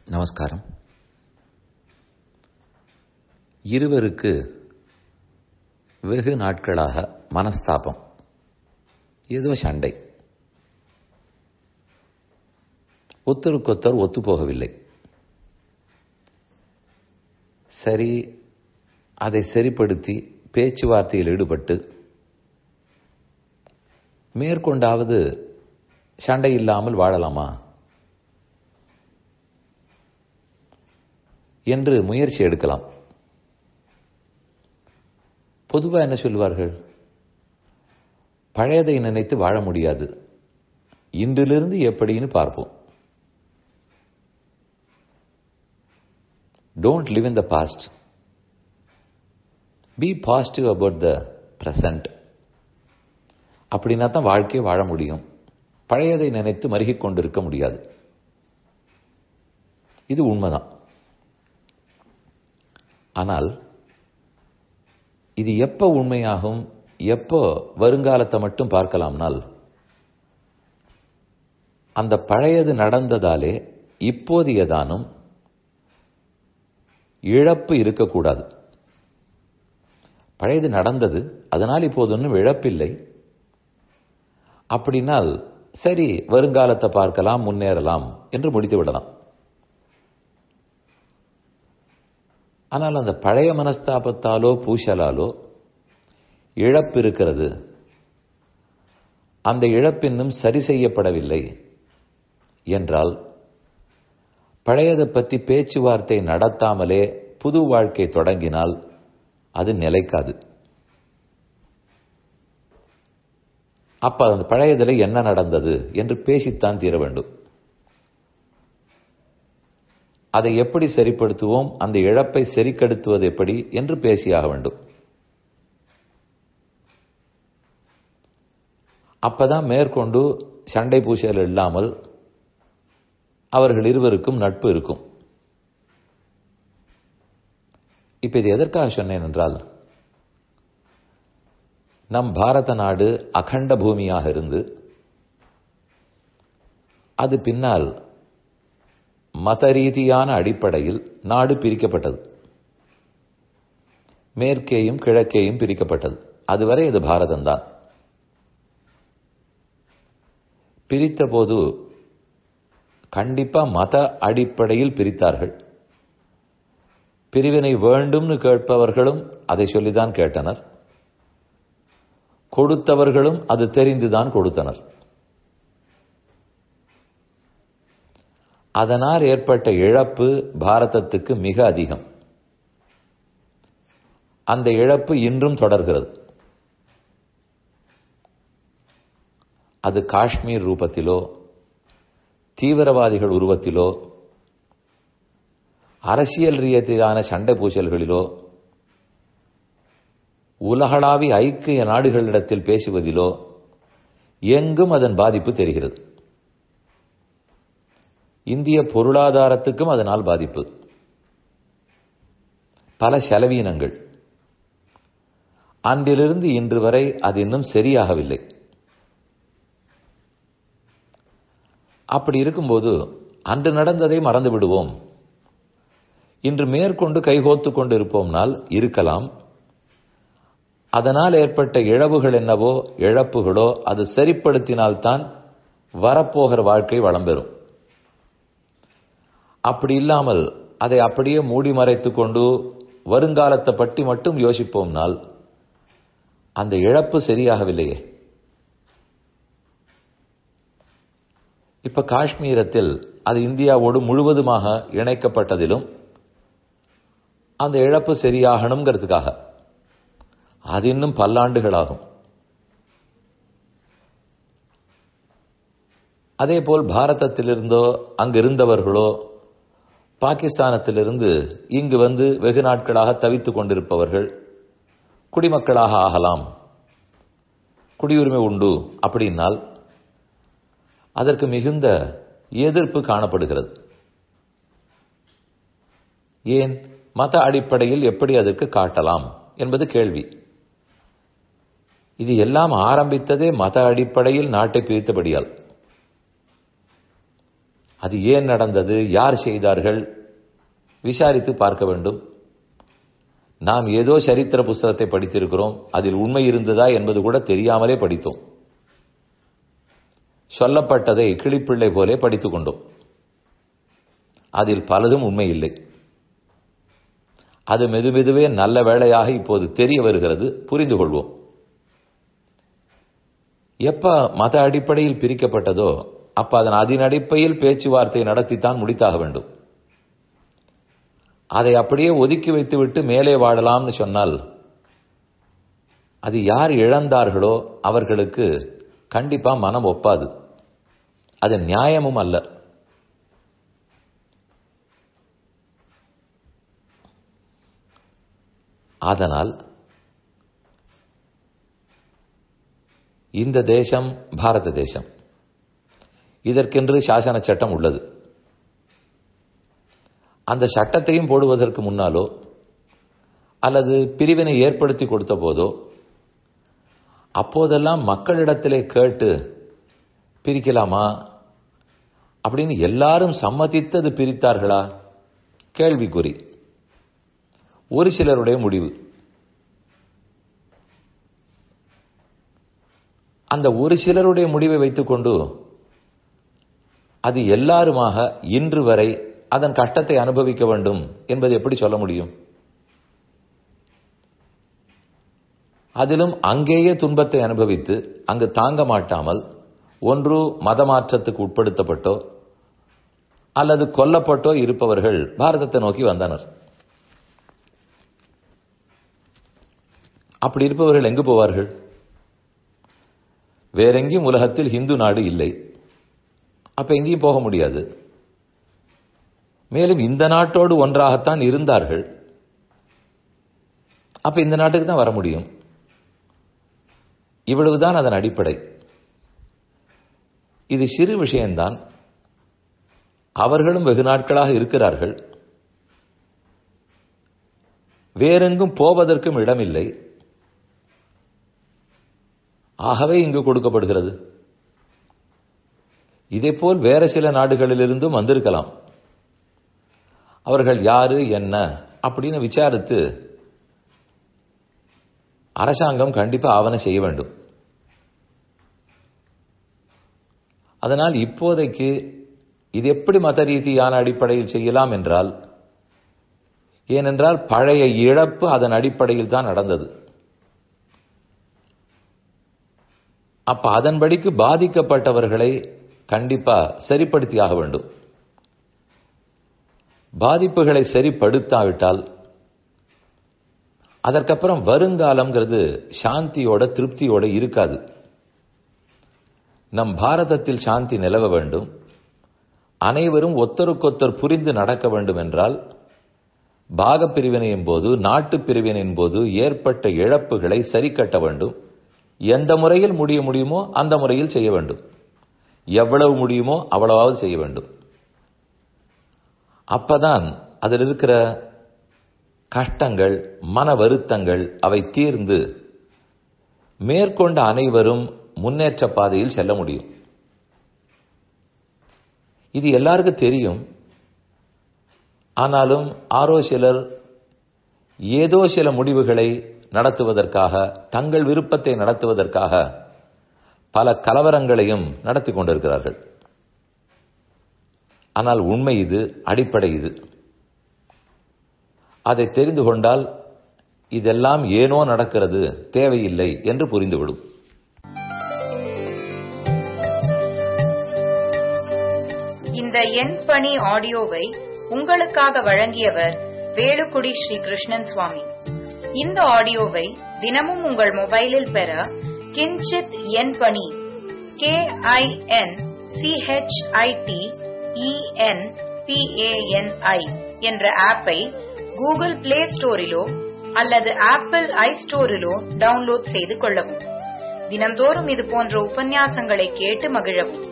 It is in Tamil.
நமஸ்காரம் இருவருக்கு வெகு நாட்களாக மனஸ்தாபம் ஏதோ சண்டை ஒத்தருக்கொத்தர் ஒத்து போகவில்லை சரி அதை சரிப்படுத்தி பேச்சுவார்த்தையில் ஈடுபட்டு மேற்கொண்டாவது சண்டை இல்லாமல் வாழலாமா என்று முயற்சி எடுக்கலாம் பொதுவாக என்ன சொல்வார்கள் பழையதை நினைத்து வாழ முடியாது இன்றிலிருந்து எப்படின்னு பார்ப்போம் don't live in the past be positive about the present அப்படின்னா தான் வாழ்க்கையை வாழ முடியும் பழையதை நினைத்து மருகிக் கொண்டிருக்க முடியாது இது உண்மைதான் ஆனால் இது எப்போ உண்மையாகும் எப்போ வருங்காலத்தை மட்டும் பார்க்கலாம்னால் அந்த பழையது நடந்ததாலே இப்போதையதானும் இழப்பு இருக்கக்கூடாது பழையது நடந்தது அதனால் இப்போது ஒன்றும் இழப்பில்லை அப்படின்னால் சரி வருங்காலத்தை பார்க்கலாம் முன்னேறலாம் என்று முடித்து விடலாம் ஆனால் அந்த பழைய மனஸ்தாபத்தாலோ பூசலாலோ இழப்பு இருக்கிறது அந்த இழப்பின்னும் சரி செய்யப்படவில்லை என்றால் பழையதை பற்றி பேச்சுவார்த்தை நடத்தாமலே புது வாழ்க்கை தொடங்கினால் அது நிலைக்காது அப்ப அந்த பழையதில் என்ன நடந்தது என்று பேசித்தான் தீர வேண்டும் அதை எப்படி சரிப்படுத்துவோம் அந்த இழப்பை சரிக்கடுத்துவது எப்படி என்று பேசியாக வேண்டும் அப்பதான் மேற்கொண்டு சண்டை பூசல் இல்லாமல் அவர்கள் இருவருக்கும் நட்பு இருக்கும் இப்ப இது எதற்காக சொன்னேன் என்றால் நம் பாரத நாடு அகண்ட பூமியாக இருந்து அது பின்னால் மத ரீதியான அடிப்படையில் நாடு பிரிக்கப்பட்டது மேற்கேயும் கிழக்கேயும் பிரிக்கப்பட்டது அதுவரை இது பாரதம்தான் பிரித்த போது கண்டிப்பா மத அடிப்படையில் பிரித்தார்கள் பிரிவினை வேண்டும்னு கேட்பவர்களும் அதை சொல்லிதான் கேட்டனர் கொடுத்தவர்களும் அது தெரிந்துதான் கொடுத்தனர் அதனால் ஏற்பட்ட இழப்பு பாரதத்துக்கு மிக அதிகம் அந்த இழப்பு இன்றும் தொடர்கிறது அது காஷ்மீர் ரூபத்திலோ தீவிரவாதிகள் உருவத்திலோ அரசியல் ரீதியிலான சண்டை பூசல்களிலோ உலகளாவி ஐக்கிய நாடுகளிடத்தில் பேசுவதிலோ எங்கும் அதன் பாதிப்பு தெரிகிறது இந்திய பொருளாதாரத்துக்கும் அதனால் பாதிப்பு பல செலவீனங்கள் அன்றிலிருந்து இன்று வரை அது இன்னும் சரியாகவில்லை அப்படி இருக்கும்போது அன்று நடந்ததை மறந்து விடுவோம் இன்று மேற்கொண்டு கைகோத்து கொண்டு இருப்போம்னால் இருக்கலாம் அதனால் ஏற்பட்ட இழவுகள் என்னவோ இழப்புகளோ அது சரிப்படுத்தினால்தான் வரப்போகிற வாழ்க்கை வளம் பெறும் அப்படி இல்லாமல் அதை அப்படியே மூடி மறைத்து கொண்டு வருங்காலத்தை பற்றி மட்டும் யோசிப்போம்னால் அந்த இழப்பு சரியாகவில்லையே இப்ப காஷ்மீரத்தில் அது இந்தியாவோடு முழுவதுமாக இணைக்கப்பட்டதிலும் அந்த இழப்பு சரியாகணுங்கிறதுக்காக அது இன்னும் பல்லாண்டுகளாகும் அதே போல் பாரதத்திலிருந்தோ அங்கு இருந்தவர்களோ பாகிஸ்தானத்திலிருந்து இங்கு வந்து வெகு நாட்களாக தவித்துக் கொண்டிருப்பவர்கள் குடிமக்களாக ஆகலாம் குடியுரிமை உண்டு அப்படின்னால் அதற்கு மிகுந்த எதிர்ப்பு காணப்படுகிறது ஏன் மத அடிப்படையில் எப்படி அதற்கு காட்டலாம் என்பது கேள்வி இது எல்லாம் ஆரம்பித்ததே மத அடிப்படையில் நாட்டை பிரித்தபடியால் அது ஏன் நடந்தது யார் செய்தார்கள் விசாரித்து பார்க்க வேண்டும் நாம் ஏதோ சரித்திர புஸ்தகத்தை படித்திருக்கிறோம் அதில் உண்மை இருந்ததா என்பது கூட தெரியாமலே படித்தோம் சொல்லப்பட்டதை கிளிப்பிள்ளை போலே படித்துக் கொண்டோம் அதில் பலதும் உண்மை இல்லை அது மெதுமெதுவே நல்ல வேளையாக இப்போது தெரிய வருகிறது புரிந்து கொள்வோம் எப்ப மத அடிப்படையில் பிரிக்கப்பட்டதோ அப்ப அதன் அதன் அடிப்படையில் பேச்சுவார்த்தை நடத்தித்தான் முடித்தாக வேண்டும் அதை அப்படியே ஒதுக்கி வைத்துவிட்டு மேலே வாழலாம்னு சொன்னால் அது யார் இழந்தார்களோ அவர்களுக்கு கண்டிப்பா மனம் ஒப்பாது அது நியாயமும் அல்ல அதனால் இந்த தேசம் பாரத தேசம் இதற்கென்று சாசன சட்டம் உள்ளது அந்த சட்டத்தையும் போடுவதற்கு முன்னாலோ அல்லது பிரிவினை ஏற்படுத்தி கொடுத்த போதோ அப்போதெல்லாம் மக்களிடத்திலே கேட்டு பிரிக்கலாமா அப்படின்னு எல்லாரும் சம்மதித்தது பிரித்தார்களா கேள்விக்குறி ஒரு சிலருடைய முடிவு அந்த ஒரு சிலருடைய முடிவை வைத்துக்கொண்டு அது எல்லாருமாக இன்று வரை அதன் கஷ்டத்தை அனுபவிக்க வேண்டும் என்பது எப்படி சொல்ல முடியும் அதிலும் அங்கேயே துன்பத்தை அனுபவித்து அங்கு தாங்க மாட்டாமல் ஒன்று மதமாற்றத்துக்கு உட்படுத்தப்பட்டோ அல்லது கொல்லப்பட்டோ இருப்பவர்கள் பாரதத்தை நோக்கி வந்தனர் அப்படி இருப்பவர்கள் எங்கு போவார்கள் வேறெங்கேயும் உலகத்தில் ஹிந்து நாடு இல்லை அப்ப எங்கேயும் போக முடியாது மேலும் இந்த நாட்டோடு ஒன்றாகத்தான் இருந்தார்கள் அப்ப இந்த நாட்டுக்கு தான் வர முடியும் இவ்வளவுதான் அதன் அடிப்படை இது சிறு விஷயம்தான் அவர்களும் வெகு நாட்களாக இருக்கிறார்கள் வேறெங்கும் போவதற்கும் இடமில்லை ஆகவே இங்கு கொடுக்கப்படுகிறது இதேபோல் வேற சில நாடுகளிலிருந்தும் வந்திருக்கலாம் அவர்கள் யாரு என்ன அப்படின்னு விசாரித்து அரசாங்கம் கண்டிப்பா ஆவண செய்ய வேண்டும் அதனால் இப்போதைக்கு இது எப்படி மத ரீதியான அடிப்படையில் செய்யலாம் என்றால் ஏனென்றால் பழைய இழப்பு அதன் அடிப்படையில் தான் நடந்தது அப்ப அதன்படிக்கு பாதிக்கப்பட்டவர்களை கண்டிப்பா சரிப்படுத்தியாக வேண்டும் பாதிப்புகளை சரிப்படுத்தாவிட்டால் அதற்கப்புறம் வருங்காலம்ங்கிறது சாந்தியோட திருப்தியோட இருக்காது நம் பாரதத்தில் சாந்தி நிலவ வேண்டும் அனைவரும் ஒத்தருக்கொத்தர் புரிந்து நடக்க வேண்டும் என்றால் பாக பிரிவினையின் போது நாட்டு பிரிவினையின் போது ஏற்பட்ட இழப்புகளை சரி கட்ட வேண்டும் எந்த முறையில் முடிய முடியுமோ அந்த முறையில் செய்ய வேண்டும் எவ்வளவு முடியுமோ அவ்வளவாவது செய்ய வேண்டும் அப்பதான் அதில் இருக்கிற கஷ்டங்கள் மன வருத்தங்கள் அவை தீர்ந்து மேற்கொண்ட அனைவரும் முன்னேற்ற பாதையில் செல்ல முடியும் இது எல்லாருக்கும் தெரியும் ஆனாலும் ஆரோ சிலர் ஏதோ சில முடிவுகளை நடத்துவதற்காக தங்கள் விருப்பத்தை நடத்துவதற்காக பல கலவரங்களையும் நடத்தி கொண்டிருக்கிறார்கள் ஆனால் உண்மை இது அடிப்படை இது அதை தெரிந்து கொண்டால் இதெல்லாம் ஏனோ நடக்கிறது தேவையில்லை என்று புரிந்துவிடும் இந்த எண் பணி ஆடியோவை உங்களுக்காக வழங்கியவர் வேலுக்குடி ஸ்ரீ கிருஷ்ணன் சுவாமி இந்த ஆடியோவை தினமும் உங்கள் மொபைலில் பெற கிஞ்சித் எண் பணி கே ஐ என் சிஹெச்ஐடி இஎன் பிஏஎன்ஐ என்ற ஆப்பை கூகுள் பிளே ஸ்டோரிலோ அல்லது ஆப்பிள் ஐ ஸ்டோரிலோ டவுன்லோட் செய்து கொள்ளவும் தினம்தோறும் இது போன்ற உபன்யாசங்களை கேட்டு மகிழவும்